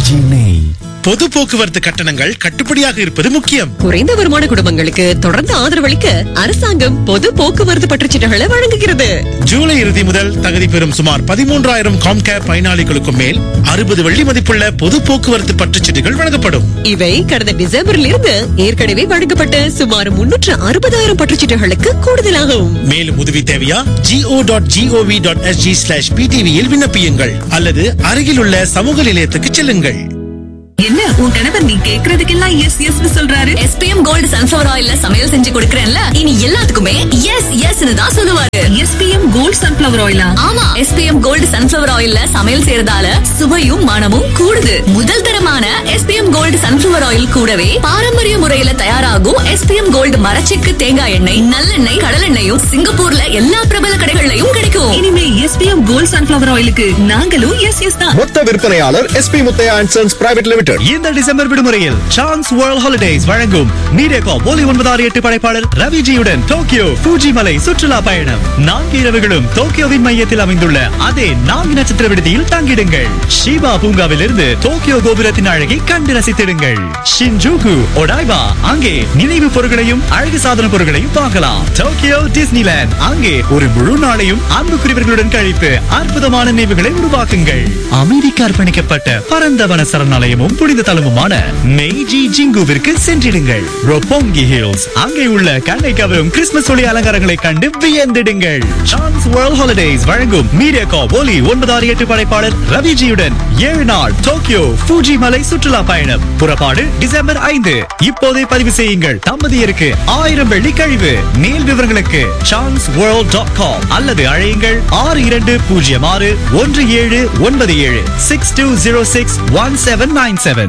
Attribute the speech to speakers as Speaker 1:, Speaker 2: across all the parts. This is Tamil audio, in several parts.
Speaker 1: ஆர்கேஜி நெய்
Speaker 2: பொது போக்குவரத்து கட்டணங்கள் கட்டுப்படியாக இருப்பது முக்கியம்
Speaker 3: குறைந்த வருமான குடும்பங்களுக்கு தொடர்ந்து ஆதரவளிக்க அரசாங்கம் பொது போக்குவரத்து பற்றுச்சீட்டுகளை வழங்குகிறது
Speaker 2: ஜூலை இறுதி முதல் தகுதி பெறும் சுமார் பதிமூன்றாயிரம் காம்கேர் பயனாளிகளுக்கும் மேல் அறுபது வெள்ளி மதிப்புள்ள பொது போக்குவரத்து பற்றுச்சீட்டுகள் வழங்கப்படும்
Speaker 3: இவை கடந்த டிசம்பரில் இருந்து ஏற்கனவே வழங்கப்பட்ட சுமார் முன்னூற்று அறுபதாயிரம் பற்றுச்சீட்டுகளுக்கு கூடுதலாகும்
Speaker 2: மேலும் உதவி தேவையா go dot gov dot SG slash பிடிவியில் விண்ணப்பியுங்கள் அல்லது அருகில் உள்ள சமூக நிலையத்துக்கு செல்லுங்கள்
Speaker 4: என்ன உன் கணவர் நீ கேக்குறதுக்கெல்லாம் எஸ் எஸ் சொல்றாரு
Speaker 5: எஸ்பிஎம் கோல்டு சன்ஃபிளவர் ஆயில்ல சமையல் செஞ்சு கொடுக்கறேன்ல இனி எல்லாத்துக்குமே எஸ் எஸ் தான் சொல்லுவாரு
Speaker 4: எஸ்பிஎம் கோல்ட் சன்ஃபிளவர் ஆயிலா
Speaker 5: ஆமா எஸ்பிஎம் கோல்டு சன்ஃபிளவர் ஆயில்ல சமையல் செய்யறதால சுவையும் மனமும் கூடுது முதல் தரமான எஸ்பிஎம் கோல்டு சன்ஃபிளவர் ஆயில் கூடவே பாரம்பரிய முறையில தயாராகும் எஸ்பிஎம் கோல்டு மரச்செக்கு தேங்காய் எண்ணெய் நல்லெண்ணெய் கடலெண்ணெயும் சிங்கப்பூர்ல எல்லா பிரபல கடைகள்லயும் கிடைக்கும்
Speaker 4: இனிமே எஸ்பிஎம் கோல்ட் சன்ஃபிளவர் ஆயிலுக்கு நாங்களும் எஸ் எஸ் தான்
Speaker 6: மொத்த விற்பனையாளர் SP Muthiah and sons private limited
Speaker 7: இந்த டிசம்பர் விடுமுறையில் சான்ஸ் வேர்ல்ட் ஹாலிடேஸ் வழங்கும் மீடியாகா ஒலி ஒன்பதாறு எட்டு படைப்பாளர் ரவிஜியுடன் டோக்கியோ ஃபூஜி மலை சுற்றுலா பயணம் நான்கு இரவுகளும் டோக்கியோவின் மையத்தில் அமைந்துள்ள அதே நான்கு நட்சத்திர விடுதியில் தங்கிடுங்கள் ஷிபா பூங்காவில் இருந்து டோக்கியோ கோபுரத்தின் அழகை கண்டு ரசித்திடுங்கள் ஷின்ஜூகு ஒடாய்பா அங்கே நினைவு பொருட்களையும் அழகு சாதன பொருட்களையும் பார்க்கலாம் டோக்கியோ டிஸ்னிலேண்ட் அங்கே ஒரு முழு நாளையும் அன்புக்குரியவர்களுடன் கழித்து அற்புதமான நினைவுகளை உருவாக்குங்கள் அமெரிக்க அர்ப்பணிக்கப்பட்ட பரந்தவன சரணாலயமும் புனித தலமுமான மெய்ஜி ஜிங்குவிற்கு சென்றிடுங்கள் ரொப்போங்கி ஹில்ஸ் அங்கே உள்ள கண்ணை கவரும் கிறிஸ்துமஸ் ஒளி அலங்காரங்களை கண்டு வியந்திடுங்கள் சான்ஸ் வேர்ல்ட் ஹாலிடேஸ் வழங்கும் மீடியாகா ஒலி ஒன்பதாறு எட்டு படைப்பாளர் ரவிஜியுடன் ஏழு நாள் டோக்கியோ ஃபூஜி மலை சுற்றுலா பயணம் புறப்பாடு டிசம்பர் ஐந்து இப்போதே பதிவு செய்யுங்கள் தம்பதியருக்கு ஆயிரம் வெள்ளி கழிவு மேல் விவரங்களுக்கு சான்ஸ் வேர்ல்ட் டாட் காம் அல்லது அழையுங்கள் ஆறு இரண்டு பூஜ்ஜியம் ஆறு ஒன்று ஏழு ஒன்பது ஏழு six two zero six one seven nine seven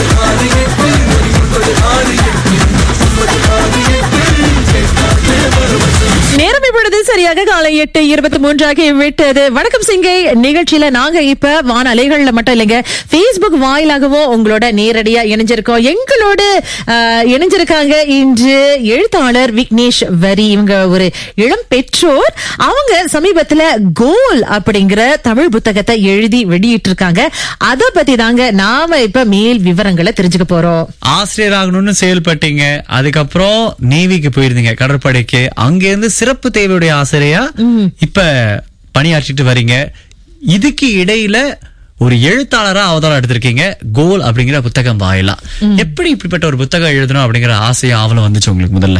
Speaker 8: நேரம் இப்பொழுது சரியாக காலை எட்டு இருபத்தி மூன்றாகி விட்டது வணக்கம் சிங்கை நிகழ்ச்சியில நாங்க இப்ப வான அலைகள்ல மட்டும் இல்லைங்க Facebook வாயிலாகவும் உங்களோட நேரடியா இணைஞ்சிருக்கோம் எங்களோடு ஆஹ், இணைஞ்சிருக்காங்க இன்று எழுத்தாளர் விக்னேஷ் வரி இவங்க ஒரு இளம் பெற்றோர் அவங்க சமீபத்துல கோல் அப்படிங்கிற தமிழ் புத்தகத்தை எழுதி வெளியிட்டு இருக்காங்க அத பத்தி தாங்க நாம இப்ப மேல் விவரங்களை தெரிஞ்சுக்க போறோம்
Speaker 7: ஆசிரியர் ஆகணும்னு செயல்பட்டீங்க அதுக்கப்புறம் நேவிக்கு போயிருந்தீங்க கடற்படைக்கு அங்கிருந்து சிறப்பு தேவையுடைய ஆசிரியா இப்ப பணியாற்றிட்டு வரீங்க இதுக்கு இடையில ஒரு எழுத்தாளரா அவதாரம் எடுத்திருக்கீங்க கோல் அப்படிங்கிற புத்தகம் வாயிலா எப்படி இப்படிப்பட்ட ஒரு புத்தகம் எழுதணும் அப்படிங்கிற ஆசையும் ஆவலும் வந்துச்சு உங்களுக்கு முதல்ல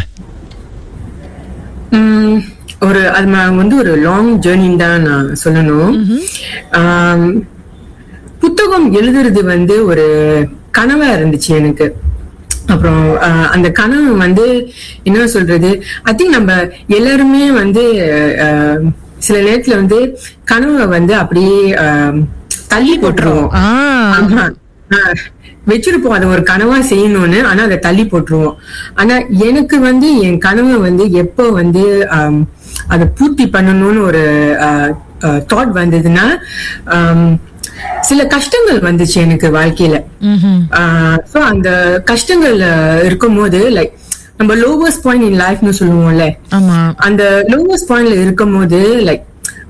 Speaker 9: உம், ஒரு அது ம- வந்து ஒரு லாங் ஜேர்னின்னு தான் நான் சொல்லணும் ஆம், புத்தகம் எழுதுறது வந்து ஒரு கனவா இருந்துச்சு எனக்கு அப்புறம் ஆஹ், அந்த கனவு வந்து என்ன சொல்றது ஐ திங்க் நம்ம எல்லாருமே வந்து ஆஹ், சில நேரத்துல வந்து கனவை வந்து அப்படியே ஆஹ், தள்ளி போட்டுருவோம்
Speaker 8: ஆஹ்
Speaker 9: ஆமா. ஆ, வச்சிருப்போம் அதை ஒரு கனவா செய்யணும்னு ஆனா அதை தள்ளி போட்டுருவோம் ஆனா எனக்கு வந்து என் கனவை வந்து எப்போ வந்து ஆம், அதை பூர்த்தி பண்ணணும்னு ஒரு தாட் வந்ததுன்னா ஆம், சில கஷ்டங்கள் வந்துச்சு எனக்கு வாழ்க்கையில சோ அந்த கஷ்டங்கள் இருக்கும் போது லைக் நம்ம லோவஸ்ட் பாயிண்ட் இன் லைஃப்னு சொல்லுவோம்ல
Speaker 8: ஆமா
Speaker 9: அந்த லோவஸ்ட் பாயிண்ட்ல இருக்கும் போது லைக்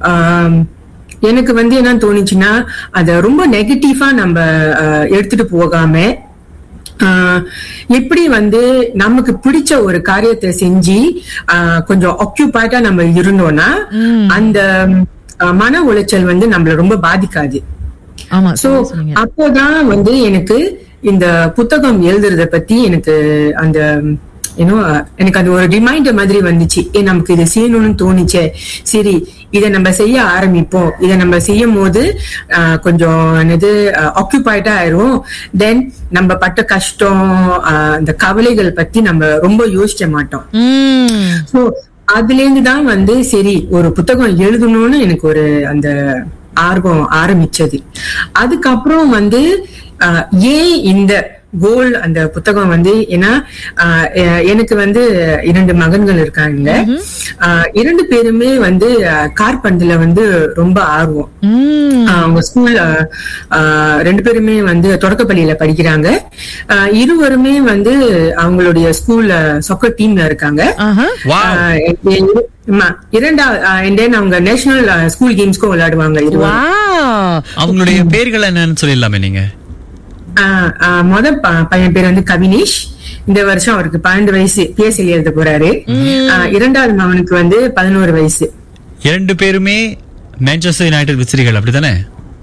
Speaker 9: எனக்கு வந்து என்ன தோணுச்சுன்னா அத ரொம்ப நெகட்டிவா நம்ம ஆஹ், எடுத்துட்டு போகாம ஆஹ், எப்படி வந்து நமக்கு பிடிச்ச ஒரு காரியத்தை செஞ்சு ஆஹ், கொஞ்சம் ஆக்கியூபைடா நம்ம இருந்தோம்னா அந்த ஆஹ், மன உளைச்சல் வந்து நம்மள ரொம்ப பாதிக்காது
Speaker 8: ஆமா
Speaker 9: சோ
Speaker 8: சரியா சொன்னீங்க.
Speaker 9: அப்போதான் வந்து எனக்கு இந்த புத்தகம் எழுதுறத பத்தி எனக்கு அந்த ஏன்னோ எனக்கு அது ஒரு ரிமைண்டர் மாதிரி வந்துச்சு ஏ நமக்கு இதை செய்யணும்னு தோணுச்சே சரி இதை நம்ம செய்ய ஆரம்பிப்போம் இதை நம்ம செய்யும் போது ஆஹ், கொஞ்சம் என்னது ஆக்குபைடா ஆயிரும் தென் நம்ம பட்ட கஷ்டம் ஆஹ், அந்த கவலைகள் பத்தி நம்ம ரொம்ப யோசிக்க மாட்டோம்
Speaker 8: உம்
Speaker 9: சோ அதுல இருந்து தான் வந்து சரி ஒரு புத்தகம் எழுதணும்னு எனக்கு ஒரு அந்த ஆர்வம் ஆரம்பிச்சது அதுக்கப்புறம் வந்து ஆஹ், ஏன் இந்த கோல் அந்த புத்தகம் வந்து ஏன்னா ஆஹ், எ- எனக்கு வந்து இரண்டு மகன்கள் இருக்காங்க ஆஹ், இரண்டு பேருமே வந்து ஆஹ், காற்பந்துல வந்து ரொம்ப ஆர்வம்
Speaker 8: உம்
Speaker 9: ஆஹ் அவங்க ஸ்கூல் ரெண்டு பேருமே வந்து தொடக்கப்பள்ளியில படிக்கிறாங்க ஆஹ் இருவருமே வந்து அவங்களுடைய ஸ்கூல்ல சொக்கர் டீம்ல இருக்காங்க
Speaker 8: ஆஹா
Speaker 9: ஆஹ் எ- ஆமா இரண்டா and then அவங்க நேஷனல் ஸ்கூல் கேம்ஸ்க்கும் விளையாடுவாங்க இருவர்
Speaker 8: வாவ்
Speaker 7: அவங்களுடைய பேர்கள் என்னன்னு சொல்லிடலாமே நீங்க
Speaker 9: ஆஹ் ஆஹ் மொத ப- பையன் பேர் வந்து கவினேஷ் இந்த வருஷம் அவருக்கு பன்னெண்டு வயசு பிஎஸ்எல் எழுத போறாரு ஆஹ் இரண்டாவது மகனுக்கு வந்து பதினோரு வயசு
Speaker 7: இரண்டு பேருமே மான்செஸ்டர் யுனைடெட் விசிறிகள் அப்படித்தானே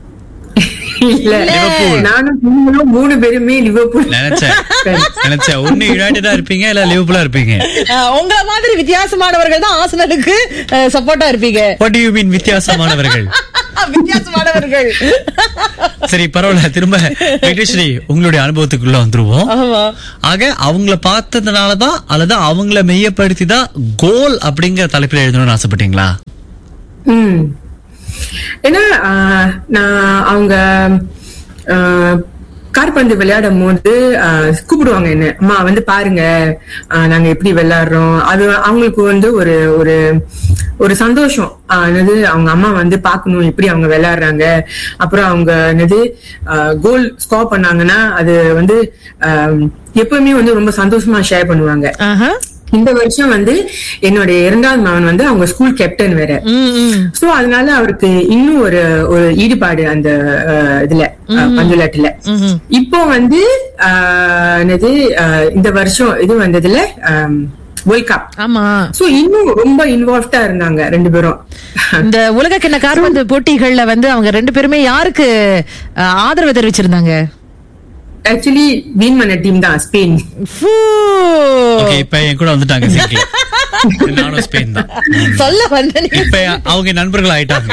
Speaker 9: இல்ல
Speaker 7: லிவர்பூல்.
Speaker 9: நானும் நீங்களும் மூணு பேருமே லிவர்பூல்
Speaker 7: நினைச்சேன் நினைச்சேன் ஒண்ணு யுனைடெடா இருப்பீங்க இல்ல லிவர்பூலா இருப்பீங்க
Speaker 8: அஹ், உங்கள மாதிரி வித்தியாசமானவர்கள் தான் ஆசனலுக்கு சப்போர்ட்டா இருப்பீங்க
Speaker 7: வாட் யூ மீன் வித்தியாசமானவர்கள்
Speaker 8: வித்தியாசமானவர்கள்
Speaker 7: சரி பரவாயில்ல திரும்ப வெங்கடேஸ்வரி உங்களுடைய அனுபவத்துக்குள்ள வந்துருவோம்
Speaker 8: ஆமா
Speaker 7: ஆக அவங்கள பார்த்ததுனாலதான் அல்லது அவங்கள மெய்யப்படுத்தி தான் கோல் அப்படிங்கிற தலைப்பில் எழுதணும்னு ஆசைப்பட்டீங்களா
Speaker 9: ம் ஏன்னா ஆஹ், நான் அவங்க ஆஹ், காற்பந்து விளையாடும் போது ஆஹ், கூப்பிடுவாங்க என்ன அம்மா வந்து பாருங்க ஆஹ், நாங்க எப்படி விளையாடுறோம் அது அவங்களுக்கு வந்து ஒரு ஒரு ஒரு சந்தோஷம் ஆஹ், என்னது அவங்க அம்மா வந்து பார்க்கணும் எப்படி அவங்க விளையாடுறாங்க அப்புறம் அவங்க என்னது கோல் ஸ்கோர் பண்ணாங்கன்னா அது வந்து ஆஹ், எப்பவுமே வந்து ரொம்ப சந்தோஷமா ஷேர் பண்ணுவாங்க
Speaker 8: ஆஹா.
Speaker 9: இந்த வருஷம் வந்து என்னுடைய இரண்டாவது மகன் வந்து அவங்க ஸ்கூல் கேப்டன் வேற
Speaker 8: ம், ம்.
Speaker 9: சோ அதனால அவருக்கு இன்னும் ஒரு ஒரு ஈடுபாடு அந்த அஹ், இதுல அஹ், பந்துலாட்டுல இப்போ வந்து அஹ், என்னது அஹ், இந்த வருஷம் இது வந்ததுல வேர்ல்ட் கப்
Speaker 8: ஆமா
Speaker 9: சோ இன்னும் ரொம்ப இன்வால்வ்டா இருந்தாங்க ரெண்டு பேரும்
Speaker 8: இந்த உலக கிண்ண கால்பந்து போட்டிகள்ல வந்து அவங்க ரெண்டு பேருமே யாருக்கு அஹ், ஆதரவு தெரிவிச்சிருந்தாங்க
Speaker 9: ஆக்சுவலி வின் பண்ண டீம் தான் ஸ்பெயின்
Speaker 8: ஃபூ.
Speaker 7: ஓகே இப்ப என் கூட வந்துட்டாங்க சிங்கிள் நானும் ஸ்பெயின் தான் ம்.
Speaker 8: சொல்ல வந்தேன்
Speaker 7: இப்ப அவங்க நண்பர்கள் ஆயிட்டாங்க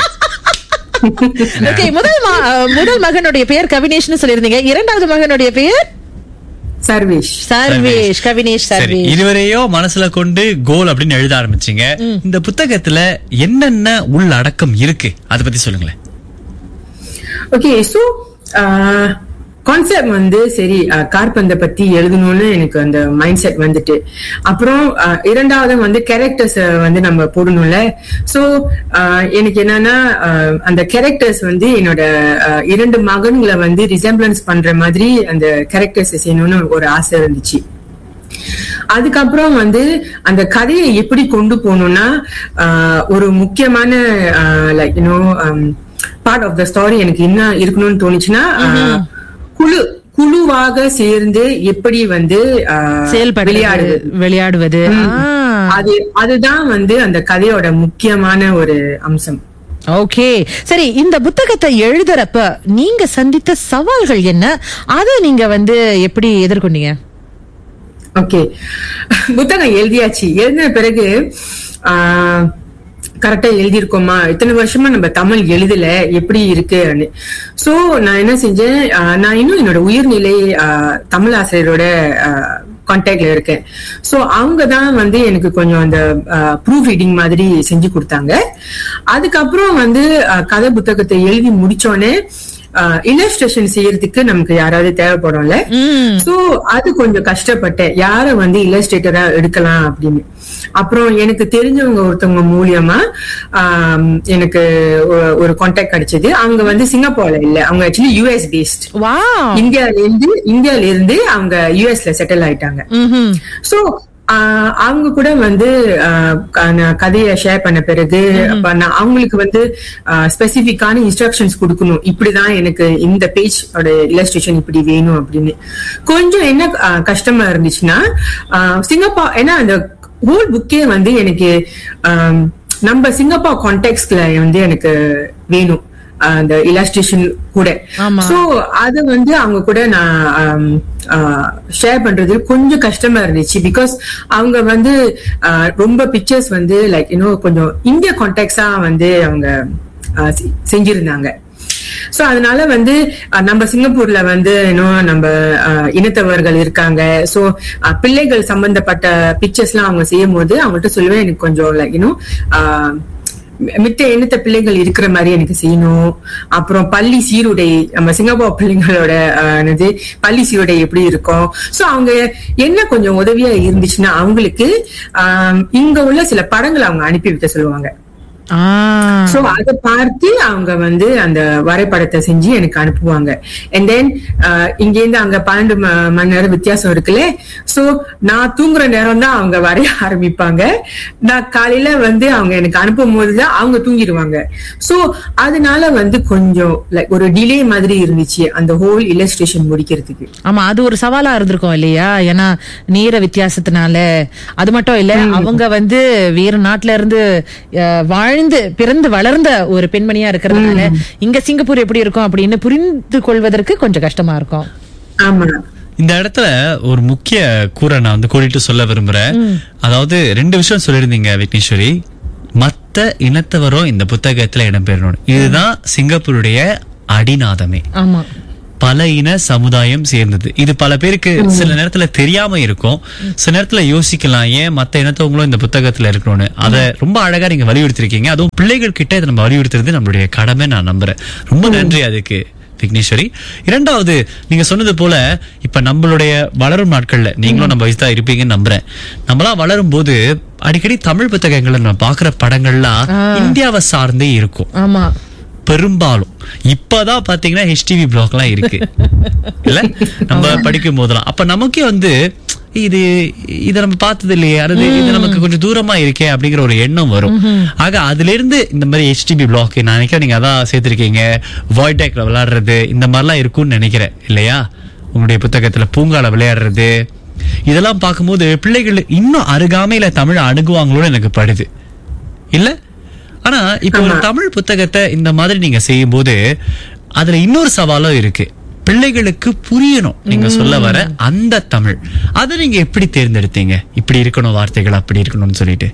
Speaker 8: ஓகே முதல் ம- அஹ், முதல் மகனுடைய பெயர் கவினேஷ்னு சொல்லியிருந்தீங்க இரண்டாவது மகனுடைய பெயர்
Speaker 9: சர்வேஷ்
Speaker 8: சர்வேஷ் கவினேஷ்
Speaker 7: சரி
Speaker 8: சர்வேஷ்
Speaker 7: இதுவரையோ மனசுல கொண்டு கோல் அப்படின்னு எழுத ஆரம்பிச்சீங்க இந்த புத்தகத்துல என்னென்ன உள்ளடக்கம் இருக்கு அத பத்தி சொல்லுங்களேன்
Speaker 9: ஓகே சோ கான்செப்ட் வந்து சரி அஹ், காற்பந்தை பத்தி எழுதணும்னு எனக்கு அந்த மைண்ட் செட் வந்துட்டு அப்புறம் அஹ், இரண்டாவது வந்து கேரக்டர்ஸ் வந்து நம்ம போடணும்ல சோ எனக்கு என்னன்னா அஹ், அந்த கேரக்டர்ஸ் வந்து என்னோட அஹ், இரண்டு மகன்களை வந்து ரிசம்பிளன்ஸ் பண்ற மாதிரி அந்த கேரக்டர்ஸ் செய்யணும்னு ஒரு ஆசை இருந்துச்சு அதுக்கப்புறம் வந்து அந்த கதையை எப்படி கொண்டு போகணும்னா ஆஹ், ஒரு முக்கியமான like you know part of the story எனக்கு என்ன இருக்கணும்னு தோணுச்சுன்னா ஆஹ், குழு குழுவாக சேர்ந்து எப்படி வந்து ஆஹ்,
Speaker 8: செயல்படுவது
Speaker 9: விளையாடுவது
Speaker 8: விளையாடுவது ஆ.
Speaker 9: அது அதுதான் வந்து அந்த கதையோட முக்கியமான ஒரு அம்சம்
Speaker 8: ஓகே சரி இந்த புத்தகத்தை எழுதுறப்ப நீங்க சந்தித்த சவால்கள் என்ன அதை நீங்க வந்து எப்படி எதிர்கொண்டீங்க
Speaker 9: ஓகே புத்தகம் எழுதியாச்சு எழுதின பிறகு கரெக்டா எழுதியிருக்கோமா இத்தனை வருஷமா நம்ம தமிழ் எழுதல எப்படி இருக்குன்னு சோ நான் என்ன செஞ்சேன் ஆஹ் நான் இன்னும் என்னோட உயிர்நிலை ஆஹ் தமிழ் ஆசிரியரோட கான்டாக்ட்ல இருக்கேன் சோ அவங்க தான் வந்து எனக்கு கொஞ்சம் அந்த ப்ரூஃப் ரீடிங் மாதிரி செஞ்சு கொடுத்தாங்க அதுக்கப்புறம் வந்து ஆஹ் கதை புத்தகத்தை எழுதி முடிச்சோடனே இல்லஸ்ட்ரேஷன் செய்யறதுக்கு நமக்கு யாராவது தேவைப்படும்ல சோ அது கொஞ்சம் கஷ்டப்பட்டேன் யார வந்து இல்லஸ்ட்ரேட்டரா எடுக்கலாம் அப்படின்னு அப்புறம் எனக்கு தெரிஞ்சவங்க ஒருத்தவங்க மூலியமா ஆம், எனக்கு ஒ- ஒரு கான்டாக்ட் கிடைச்சது அவங்க வந்து சிங்கப்பூர்ல இல்ல அவங்க ஆக்சுவலி யூஎஸ் பேஸ்ட்
Speaker 8: வா
Speaker 9: இந்தியால இருந்து இந்தியால இருந்து அவங்க யூஎஸ்ல செட்டில் ஆயிட்டாங்க சோ அவங்க கூட வந்து ஆஹ் க- நான் கதையை ஷேர் பண்ண பிறகு அப்ப நான் அவங்களுக்கு வந்து ஸ்பெசிபிக்கான இன்ஸ்ட்ரக்ஷன்ஸ் கொடுக்கணும் இப்படிதான் எனக்கு இந்த பேஜ் இல்லஸ்ட்ரேஷன் இப்படி வேணும் அப்படின்னு கொஞ்சம் என்ன ஆஹ் கஷ்டமா இருந்துச்சுன்னா ஆஹ் சிங்கப்பூர் ஏன்னா அந்த ஹோல் புக்கே வந்து எனக்கு ஆம், நம்ம சிங்கப்பூர் கான்டெக்ட்ல வந்து எனக்கு வேணும் ஆஹ் அந்த இல்லஸ்ட்ரேஷன் கூட
Speaker 8: ஆமா.
Speaker 9: சோ அது வந்து அவங்க கூட நான் ஷேர் பண்றது கொஞ்சம் கஷ்டமா இருந்துச்சு பிகாஸ் அவங்க வந்து ஆஹ் ரொம்ப பிக்சர்ஸ் வந்து லைக் இன்னும் கொஞ்சம் இந்திய கான்டெக்ட்ஸா வந்து அவங்க ஆஹ் செ- செஞ்சிருந்தாங்க சோ அதனால வந்து அஹ், நம்ம சிங்கப்பூர்ல வந்து இன்னும் நம்ம அஹ், இனத்தவர்கள் இருக்காங்க சோ பிள்ளைகள் சம்பந்தப்பட்ட பிக்சர்ஸ் எல்லாம் அவங்க செய்யும் போது அவங்கள்ட்ட சொல்லுவேன் எனக்கு கொஞ்சம் லைக் இன்னும் மித்த இனத்த பிள்ளைகள் இருக்கிற மாதிரி எனக்கு செய்யணும் அப்புறம் பள்ளி சீருடை நம்ம சிங்கப்பூர் பிள்ளைங்களோட அஹ், என்னது பள்ளி சீருடை எப்படி இருக்கும் சோ அவங்க என்ன கொஞ்சம் உதவியா இருந்துச்சுன்னா அவங்களுக்கு ஆஹ், இங்க உள்ள சில படங்களை அவங்க அனுப்பி வைக்க சொல்லுவாங்க
Speaker 8: ஆ
Speaker 9: சோ அதை பார்த்து அவங்க வந்து அந்த வரைபடத்தை செஞ்சு எனக்கு அனுப்புவாங்க அண்ட் தென் இங்க இருந்து அங்க பன்னெண்டு ம- மணி நேரம் வித்தியாசம் இருக்குல்ல சோ நான் தூங்குற நேரம் தான் அவங்க வரைய ஆரம்பிப்பாங்க நான் காலையில வந்து அவங்க எனக்கு அனுப்பும் போதுதான் அவங்க தூங்கிடுவாங்க சோ அதனால வந்து கொஞ்சம் லைக் ஒரு டிலே மாதிரி இருந்துச்சு அந்த ஹோல் இல்லஸ்ட்ரேஷன் முடிக்கிறதுக்கு
Speaker 8: ஆமா அது ஒரு சவாலா இருந்திருக்கும் இல்லையா ஏன்னா நேர வித்தியாசத்தினால அது மட்டும் இல்ல அவங்க வந்து வேற நாட்டுல இருந்து அஹ், வாழ்ந்து பிறந்து வளர்ந்த ஒரு பெண்மணியா இருக்கிறதுனால இங்க சிங்கப்பூர் எப்படி இருக்கும் அப்படின்னு புரிந்து கொள்வதற்கு கொஞ்சம் கஷ்டமா இருக்கும்
Speaker 9: ஆமா
Speaker 7: இந்த இடத்துல ஒரு முக்கிய கூரை நான் வந்து கூட்டிட்டு சொல்ல விரும்புறேன் அதாவது ரெண்டு விஷயம் சொல்லியிருந்தீங்க விக்னேஸ்வரி மத்த இனத்தவரும் இந்த புத்தகத்துல இடம்பெறணும் இதுதான் சிங்கப்பூருடைய அடிநாதமே
Speaker 8: ஆமா
Speaker 7: பல இன சமுதாயம் சேர்ந்தது இது பல பேருக்கு சில நேரத்துல தெரியாம இருக்கும் சில நேரத்துல யோசிக்கலாம் ஏன் மத்த இனத்தவங்களும் இந்த புத்தகத்துல இருக்கணும்னு அத ரொம்ப அழகா நீங்க வலியுறுத்திருக்கீங்க அதுவும் பிள்ளைகள் கிட்ட இதை நம்ம வலியுறுத்துறது நம்மளுடைய கடமை நான் நம்புறேன் ரொம்ப நன்றி அதுக்கு விக்னேஸ்வரி இரண்டாவது நீங்க சொன்னது போல இப்ப நம்மளுடைய வளரும் நாட்கள்ல நீங்களும் நம்ம வயசு தான் இருப்பீங்கன்னு நம்புறேன் நம்மளாம் வளரும் போது அடிக்கடி தமிழ் புத்தகங்களை நம்ம பாக்குற படங்கள்லாம் இந்தியாவை சார்ந்தே இருக்கும்
Speaker 8: ஆமா
Speaker 7: பெரும்பாலும் இப்பதான் பாத்தீங்கன்னா ஹெச்டிவி பிளாக் எல்லாம் இருக்கு இல்ல நம்ம படிக்கும் போதெல்லாம் அப்ப நமக்கே வந்து இது இத நம்ம பார்த்தது இல்லையே அது இது நமக்கு கொஞ்சம் தூரமா இருக்கே அப்படிங்கிற ஒரு எண்ணம் வரும் ஆக அதுல இருந்து இந்த மாதிரி ஹெச்டிபி பிளாக் நான் நினைக்கிறேன் நீங்க அதான் சேர்த்திருக்கீங்க வாய்ட் டேக்ல விளையாடுறது இந்த மாதிரிலாம் இருக்கும்னு நினைக்கிறேன் இல்லையா உங்களுடைய புத்தகத்துல பூங்கால விளையாடுறது இதெல்லாம் பார்க்கும்போது பிள்ளைகள் இன்னும் அருகாமையில தமிழை அணுகுவாங்களோன்னு எனக்கு படுது இல்ல ஆனா இப்ப ஒரு தமிழ் புத்தகத்தை இந்த மாதிரி நீங்க செய்யும் போது அதுல இன்னொரு சவாலும் இருக்கு பிள்ளைகளுக்கு புரியணும் நீங்க சொல்ல வர அந்த தமிழ் அதை நீங்க எப்படி தேர்ந்தெடுத்தீங்க இப்படி இருக்கணும் வார்த்தைகள் அப்படி இருக்கணும்னு சொல்லிட்டு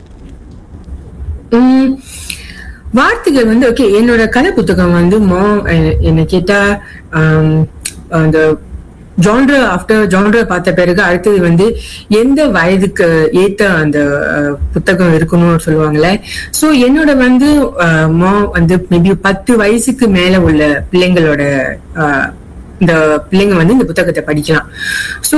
Speaker 9: உம் வார்த்தைகள் வந்து ஓகே என்னோட கதை புத்தகம் வந்து மோ எ- என்ன கேட்டா ஆம், அந்த ஜான்ர ஆஃப்டர் ஜான்ர பார்த்த பிறகு அடுத்தது வந்து எந்த வயதுக்கு ஏத்த அந்த அஹ், புத்தகம் இருக்கணும்னு சொல்லுவாங்கல்ல சோ என்னோட வந்து அஹ், மோ வந்து மேபி பத்து வயசுக்கு மேல உள்ள பிள்ளைங்களோட அஹ், இந்த பிள்ளைங்க வந்து இந்த புத்தகத்தை படிக்கலாம் சோ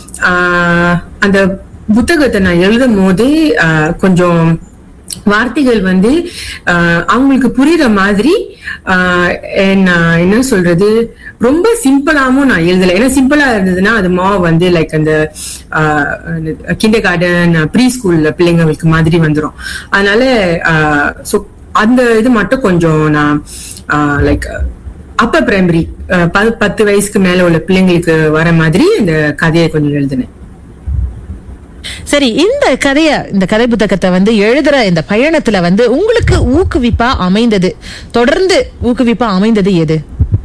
Speaker 9: அந்த புத்தகத்தை நான் எழுதும் போது ஆஹ், கொஞ்சம் வார்த்தைகள் வந்து ஆஹ், அவங்களுக்கு புரியுற மாதிரி ஆஹ், நான் என்ன சொல்றது ரொம்ப சிம்பிளாவும் நான் எழுதல ஏன்னா சிம்பிளா இருந்ததுன்னா அது மா வந்து லைக் அந்த கிண்டர் கார்டன் ப்ரீ ஸ்கூல்ல பிள்ளைங்களுக்கு மாதிரி வந்துரும் அதனால ஸோ அந்த இது மட்டும் கொஞ்சம் நான் லைக் அப்பர் பிரைமரி பத்து வயசுக்கு மேல உள்ள பிள்ளைங்களுக்கு வர மாதிரி இந்த கதையை கொஞ்சம் எழுதினேன்
Speaker 8: சரி இந்த கதைய இந்த கதை புத்தகத்தை வந்து எழுதுற இந்த பயணத்துல வந்து உங்களுக்கு ஊக்குவிப்பா அமைந்தது தொடர்ந்து ஊக்குவிப்பா அமைந்தது எது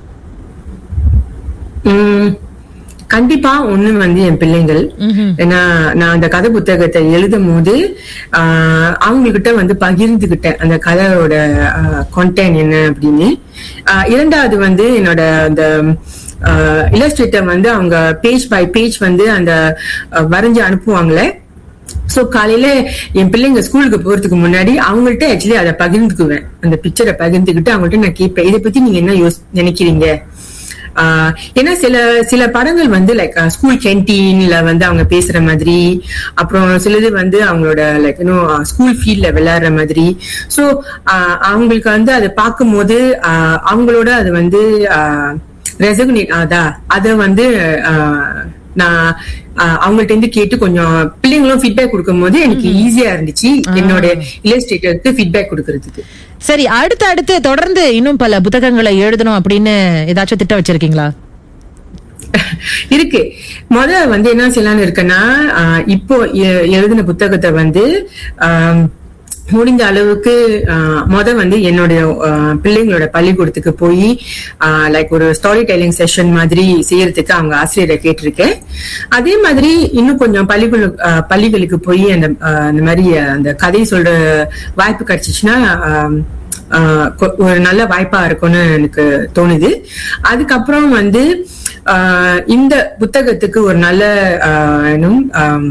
Speaker 9: உம் கண்டிப்பா ஒண்ணு வந்து என் பிள்ளைங்கள் ஏன்னா நான் அந்த கதை புத்தகத்தை எழுதும் போது ஆஹ் அவங்ககிட்ட வந்து பகிர்ந்துகிட்டேன் அந்த கதையோட கண்டென்ட் என்ன அப்படின்னு ஆஹ் இரண்டாவது வந்து என்னோட அந்த இலஸ்ட்ரேட்டர் வந்து அவங்க பேஜ் பை பேஜ் வந்து அந்த ஆஹ் வரைஞ்சு அனுப்புவாங்களே சோ காலையில என் பிள்ளைங்க ஸ்கூலுக்கு போறதுக்கு முன்னாடி அவங்கள்ட்ட ஆக்சுவலி அதை பகிர்ந்துக்குவேன் அந்த பிக்சரை பகிர்ந்துக்கிட்டு அவங்கள்ட்ட நான் கேட்பேன் இதை பத்தி நீங்க என்ன யோசி நினைக்கிறீங்க ஆஹ் ஏன்னா சில சில படங்கள் வந்து லைக் ஸ்கூல் கேன்டீன்ல வந்து அவங்க பேசுற மாதிரி அப்புறம் சிலது வந்து அவங்களோட லைக் இன்னும் ஸ்கூல் ஃபீல்ட்ல விளையாடுற மாதிரி ஸோ அவங்களுக்கு வந்து அதை பார்க்கும்போது ஆஹ் அவங்களோட அது வந்து ரெசகுனேட் ஆதா அதை வந்து ஆஹ் நான் ஆஹ் அவங்கள்ட்ட இருந்து கேட்டு கொஞ்சம் பிள்ளைங்களும் ஃபீட்பேக் கொடுக்கும்போது எனக்கு ஈஸியா இருந்துச்சு என்னோட இல்லஸ்ட்ரேட்டருக்கு ஃபீட்பேக் கொடுக்கறதுக்கு
Speaker 8: சரி அடுத்து அடுத்து தொடர்ந்து இன்னும் பல புத்தகங்களை எழுதணும் அப்படின்னு ஏதாச்சும் திட்டம் வச்சிருக்கீங்களா
Speaker 9: இருக்கு முத வந்து என்ன செய்யலாம்னு இருக்குன்னா ஆஹ் இப்போ எ- எழுதின புத்தகத்தை வந்து ஆம், முடிந்த அளவுக்கு ஆஹ், முத வந்து என்னுடைய ஆஹ், பிள்ளைங்களோட பள்ளிக்கூடத்துக்கு போய் லைக் ஒரு ஸ்டோரி டெல்லிங் செஷன் மாதிரி செய்யறதுக்கு அவங்க ஆசிரியரை கேட்டிருக்கேன் அதே மாதிரி இன்னும் கொஞ்சம் பள்ளிக்கூட ஆஹ், பள்ளிகளுக்கு போய் அந்த ஆஹ், அந்த மாதிரி அந்த கதை சொல்ற வாய்ப்பு கிடைச்சிச்சுன்னா ஆம், ஆஹ் கொ- ஒரு நல்ல வாய்ப்பா இருக்கும்னு எனக்கு தோணுது அதுக்கப்புறம் வந்து ஆஹ் இந்த புத்தகத்துக்கு ஒரு நல்ல ஆஹ் இன்னும்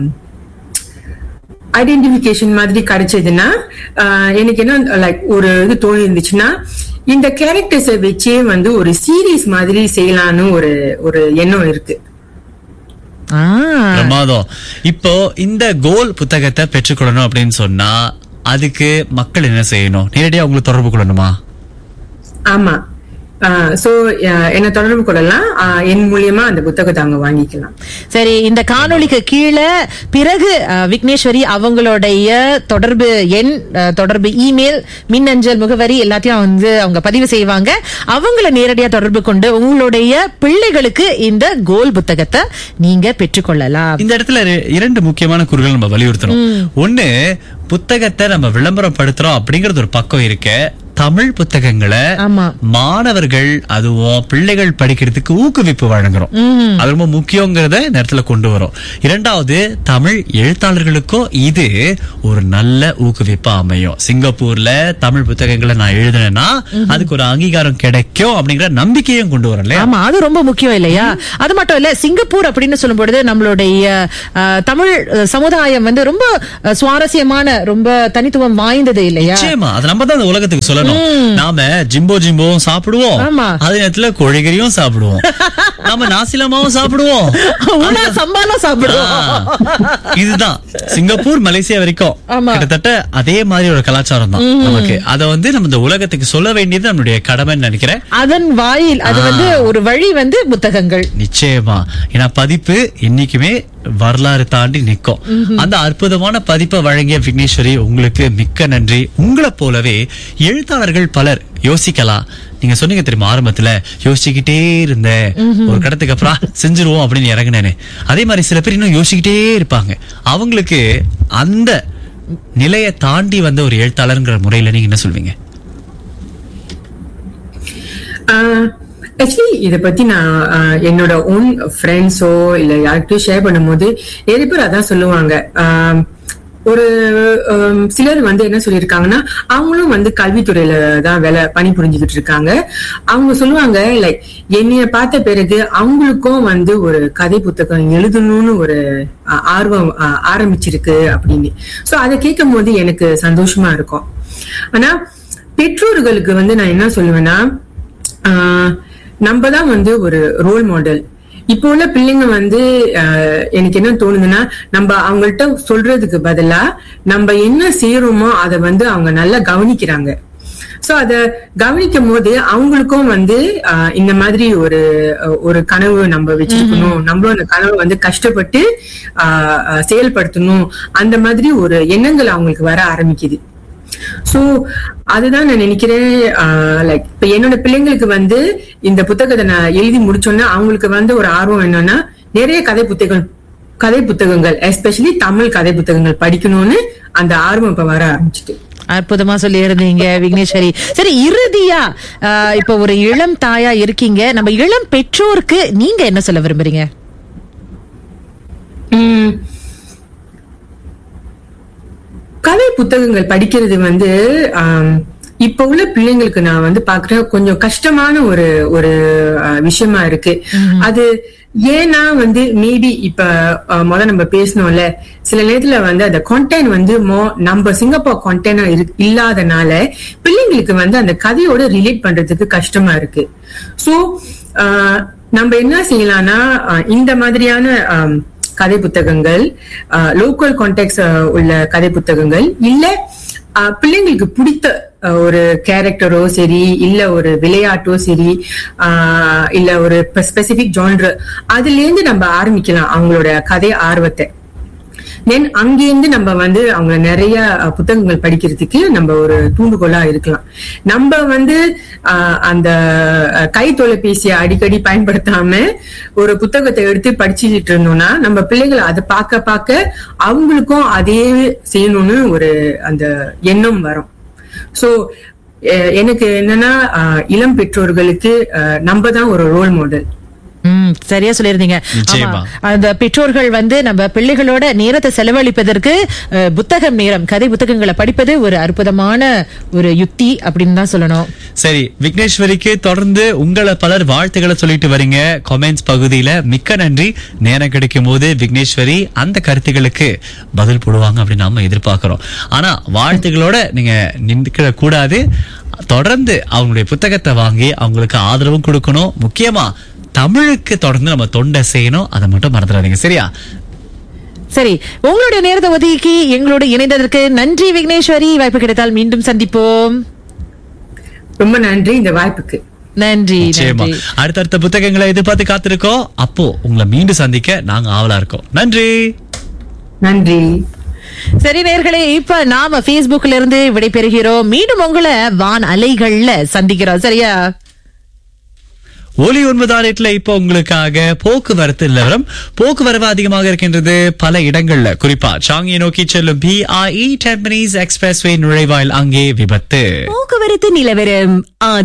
Speaker 9: ஐடென்டிபிகேஷன் மாதிரி கிடைச்சதுன்னா ஆஹ் எனக்கு என்ன லைக் ஒரு இது தோணி இருந்துச்சுன்னா இந்த கேரக்டர்ஸை வச்சே வந்து ஒரு சீரீஸ் மாதிரி செய்யலான்னு ஒரு ஒரு எண்ணம் இருக்கு
Speaker 8: ஆ
Speaker 7: பிரமாதம் இப்போ இந்த கோல் புத்தகத்தை பெற்றுக்கொள்ளணும் அப்படின்னு சொன்னா அதுக்கு மக்கள் என்ன செய்யணும் நேரடியா உங்களை தொடர்பு கொள்ளணுமா
Speaker 9: ஆமா சோ என்ன தொடர்பு கொள்ளலாம் ஆஹ் என் மூலியமா அந்த புத்தகத்தை அவங்க வாங்கிக்கலாம்
Speaker 8: சரி இந்த காணொளிக்கு கீழே பிறகு அஹ், விக்னேஸ்வரி அவங்களுடைய தொடர்பு எண் அஹ், தொடர்பு இமெயில் மின்னஞ்சல் முகவரி எல்லாத்தையும் வந்து அவங்க பதிவு செய்வாங்க அவங்கள நேரடியா தொடர்பு கொண்டு உங்களுடைய பிள்ளைகளுக்கு இந்த கோல் புத்தகத்தை நீங்க பெற்றுக்கொள்ளலாம்
Speaker 7: இந்த இடத்துல இர- இரண்டு முக்கியமான கூறுகள் நம்ம வலியுறுத்தணும் ஒண்ணு புத்தகத்தை நம்ம விளம்பரப்படுத்துறோம் அப்படிங்கறது ஒரு பக்கம் இருக்கு தமிழ் புத்தகங்களை
Speaker 8: ஆமா.
Speaker 7: மாணவர்கள் அதுவும் பிள்ளைகள் படிக்கிறதுக்கு ஊக்குவிப்பு வழங்குறோம் அது ரொம்ப முக்கியங்கிறத இந்த இடத்துல கொண்டு வரும் இரண்டாவது தமிழ் எழுத்தாளர்களுக்கும் இது ஒரு நல்ல ஊக்குவிப்பா அமையும் சிங்கப்பூர்ல தமிழ் புத்தகங்களை நான் எழுதினேன்னா அதுக்கு ஒரு அங்கீகாரம் கிடைக்கும் அப்படிங்கிற நம்பிக்கையும் கொண்டு வரும் இல்லையா
Speaker 8: ஆமா அது ரொம்ப முக்கியம் இல்லையா அது மட்டும் இல்ல சிங்கப்பூர் அப்படின்னு சொல்லும் பொழுது நம்மளுடைய அஹ், தமிழ் அஹ், சமுதாயம் வந்து ரொம்ப அஹ், சுவாரஸ்யமான ரொம்ப தனித்துவம் வாய்ந்தது இல்லையா
Speaker 7: நிச்சயமா அது நம்ம தான் அந்த உலகத்துக்கு சொல்லணும் நாம ஜிம்போ ஜிம்போவும் சாப்பிடுவோம்
Speaker 8: ஆமா.
Speaker 7: அதே நேரத்துல கோழிகறியும் சாப்பிடுவோம் நாம நாசிலமாவும் சாப்பிடுவோம்
Speaker 8: உணா சம்பாலம் சாப்பிடுவோம்
Speaker 7: ஆ, இதுதான் சிங்கப்பூர் மலேசியா வரைக்கும்
Speaker 8: ஆமா.
Speaker 7: கிட்டத்தட்ட அதே மாதிரி ஒரு கலாச்சாரம் தான் நமக்கு அத வந்து நம்ம இந்த உலகத்துக்கு சொல்ல வேண்டியது நம்மளுடைய கடமைன்னு நினைக்கிறேன்
Speaker 8: அதன் வாயில் அது வந்து ஒரு வழி வந்து புத்தகங்கள்
Speaker 7: நிச்சயமா ஏன்னா பதிப்பு என்னைக்குமே வரலாறு தாண்டி நிக்கும் அந்த அற்புதமான பதிப்பை வழங்கிய விக்னேஸ்வரி உங்களுக்கு மிக்க நன்றி உங்களை போலவே எழுத்தாளர்கள் பலர் யோசிக்கலாம் நீங்க சொன்னீங்க தெரியுமா ஆரம்பத்துல யோசிச்சுக்கிட்டே இருந்தேன் ஒரு கடத்துக்கு அப்புறம் செஞ்சிருவோம் அப்படின்னு இறங்குனேன்னு அதே மாதிரி சில பேர் இன்னும் யோசிச்சுக்கிட்டே இருப்பாங்க அவங்களுக்கு அந்த நிலையை தாண்டி வந்த ஒரு எழுத்தாளர்ங்கிற முறையில நீங்க என்ன சொல்வீங்க
Speaker 9: ஆக்சுவலி இத பத்தி நான் ஆஹ் என்னோட ஓன் ஃப்ரெண்ட்ஸோ இல்ல யார்கிட்டயும் ஷேர் பண்ணும்போது நிறைய பேர் அதான் சொல்லுவாங்க ஆஹ் ஒரு ஆம், சிலர் வந்து என்ன சொல்லியிருக்காங்கன்னா அவங்களும் வந்து கல்வித்துறையில தான் வேலை பணி புரிஞ்சுக்கிட்டு இருக்காங்க அவங்க சொல்லுவாங்க லைக் என்னைய பார்த்த பிறகு அவங்களுக்கும் வந்து ஒரு கதை புத்தகம் எழுதணும்னு ஒரு ஆஹ், ஆர்வம் ஆஹ், ஆரம்பிச்சிருக்கு அப்படின்னு சோ அதை கேட்கும் போது எனக்கு சந்தோஷமா இருக்கும் ஆனா பெற்றோர்களுக்கு வந்து நான் என்ன சொல்லுவேன்னா ஆஹ் நம்ம தான் வந்து ஒரு ரோல் மாடல் இப்போ உள்ள பிள்ளைங்க வந்து ஆஹ் எனக்கு என்ன தோணுதுன்னா நம்ம அவங்கள்ட்ட சொல்றதுக்கு பதிலா நம்ம என்ன செய்யறோமோ அதை வந்து அவங்க நல்லா கவனிக்கிறாங்க சோ அத கவனிக்கும் போது அவங்களுக்கும் வந்து ஆஹ் இந்த மாதிரி ஒரு அஹ், ஒரு கனவு நம்ம வச்சிருக்கணும் நம்மளும் அந்த கனவை வந்து கஷ்டப்பட்டு ஆஹ் ஆஹ் செயல்படுத்தணும் அந்த மாதிரி ஒரு எண்ணங்கள் அவங்களுக்கு வர ஆரம்பிக்குது சோ அதுதான் நான் நினைக்கிறேன் லைக் இப்ப என்னோட பிள்ளைங்களுக்கு வந்து இந்த புத்தகத்தை நான் எழுதி முடிச்சோன்னா அவங்களுக்கு வந்து ஒரு ஆர்வம் என்னன்னா நிறைய கதை புத்தகம் கதை புத்தகங்கள் எஸ்பெஷலி தமிழ் கதை புத்தகங்கள் படிக்கணும்னு அந்த ஆர்வம் இப்ப வர ஆரம்பிச்சிட்டு
Speaker 8: அற்புதமா சொல்லி இருந்தீங்க விக்னேஸ்வரி சரி இறுதியா ஆஹ், இப்ப ஒரு இளம் தாயா இருக்கீங்க நம்ம இளம் பெற்றோருக்கு நீங்க என்ன சொல்ல விரும்புறீங்க
Speaker 9: உம் கதை புத்தகங்கள் படிக்கிறது வந்து ஆம், இப்ப உள்ள பிள்ளைங்களுக்கு நான் வந்து பாக்குறேன் கொஞ்சம் கஷ்டமான ஒரு ஒரு அஹ், விஷயமா இருக்கு அது ஏன்னா வந்து மேபி இப்ப அஹ், முத நம்ம பேசணும்ல சில நேரத்துல வந்து அந்த கண்டென்ட் வந்து மோ நம்ம சிங்கப்பூர் கண்டென்ட் இல்லாதனால பிள்ளைங்களுக்கு வந்து அந்த கதையோட ரிலேட் பண்றதுக்கு கஷ்டமா இருக்கு சோ நம்ம என்ன செய்யலாம்னா அஹ், இந்த மாதிரியான ஆம், கதை புத்தகங்கள் லோக்கல் கான்டெக்ட் உள்ள கதை புத்தகங்கள் இல்ல அஹ், பிள்ளைங்களுக்கு பிடித்த அஹ், ஒரு கேரக்டரோ சரி இல்ல ஒரு விளையாட்டோ சரி ஆஹ், இல்ல ஒரு ஸ்பெசிபிக் ஜான்ரு அதுல இருந்து நம்ம ஆரம்பிக்கலாம் அவங்களோட கதை ஆர்வத்தை தென் அங்கேருந்து நம்ம வந்து அவங்க நிறைய அஹ், புத்தகங்கள் படிக்கிறதுக்கு நம்ம ஒரு தூண்டுகோலா இருக்கலாம் நம்ம வந்து ஆஹ், அந்த அஹ், கை தொலைபேசியை அடிக்கடி பயன்படுத்தாம ஒரு புத்தகத்தை எடுத்து படிச்சுட்டு இருந்தோம்னா நம்ம பிள்ளைகளை அதை பார்க்க பார்க்க அவங்களுக்கும் அதே செய்யணும்னு ஒரு அந்த எண்ணம் வரும் சோ எனக்கு என்னன்னா ஆஹ், இளம் பெற்றோர்களுக்கு ஆஹ், நம்ம தான் ஒரு ரோல் மாடல்
Speaker 8: ம் சரியா சொல்லியிருந்தீங்க
Speaker 7: நிச்சயமா.
Speaker 8: ஆமா. அந்த பெற்றோர்கள் வந்து நம்ம பிள்ளைகளோட நேரத்தை செலவழிப்பதற்கு அஹ், புத்தகம் நேரம் கதை புத்தகங்களை படிப்பது ஒரு அற்புதமான ஒரு யுக்தி அப்படின்னு தான் சொல்லணும்
Speaker 7: சரி விக்னேஸ்வரிக்கு தொடர்ந்து உங்களை பலர் வாழ்த்துக்களை சொல்லிட்டு வரீங்க கமெண்ட்ஸ் பகுதியில மிக்க நன்றி நேரம் கிடைக்கும் போது விக்னேஸ்வரி அந்த கருத்துக்களுக்கு பதில் போடுவாங்க அப்படின்னு நாம எதிர்பார்க்கிறோம் ஆனா வாழ்த்துக்களோட நீங்க நின்றுக்கிட கூடாது தொடர்ந்து அவங்களுடைய புத்தகத்தை வாங்கி அவங்களுக்கு ஆதரவும் கொடுக்கணும் முக்கியமா தமிழுக்கு தொடர்ந்து நம்ம தொண்டை செய்யணும் அதை மட்டும் மறந்துடாதீங்க சரியா
Speaker 8: சரி உங்களுடைய நேரத்தை ஒதுக்கி எங்களோட இணைந்ததற்கு நன்றி விக்னேஸ்வரி வாய்ப்பு கிடைத்தால் மீண்டும் சந்திப்போம்
Speaker 9: ரொம்ப நன்றி இந்த வாய்ப்புக்கு
Speaker 8: நன்றி
Speaker 7: நிச்சயமா
Speaker 8: நன்றி
Speaker 7: அடுத்தடுத்த புத்தகங்களை எதிர்பார்த்து காத்திருக்கோம் அப்போ உங்களை மீண்டும் சந்திக்க நாங்க ஆவலா இருக்கோம் நன்றி
Speaker 9: நன்றி
Speaker 8: சரி நேர்களே இப்ப நாம Facebookல இருந்து விடைபெறுகிறோம் மீண்டும் உங்களை வான் அலைகள்ல சந்திக்கிறோம் சரியா
Speaker 7: ஒலி ஒன்பதாம் எட்டுல இப்போ உங்களுக்காக போக்குவரத்து நிலவரம் போக்குவரவு அதிகமாக இருக்கின்றது பல இடங்கள்ல குறிப்பா சாங்கியை நோக்கி செல்லும் பிஐஇ டெம்பனீஸ் எக்ஸ்பிரஸ்வே நுழைவாயில் அங்கே விபத்து
Speaker 3: போக்குவரத்து நிலவரம் ஆதா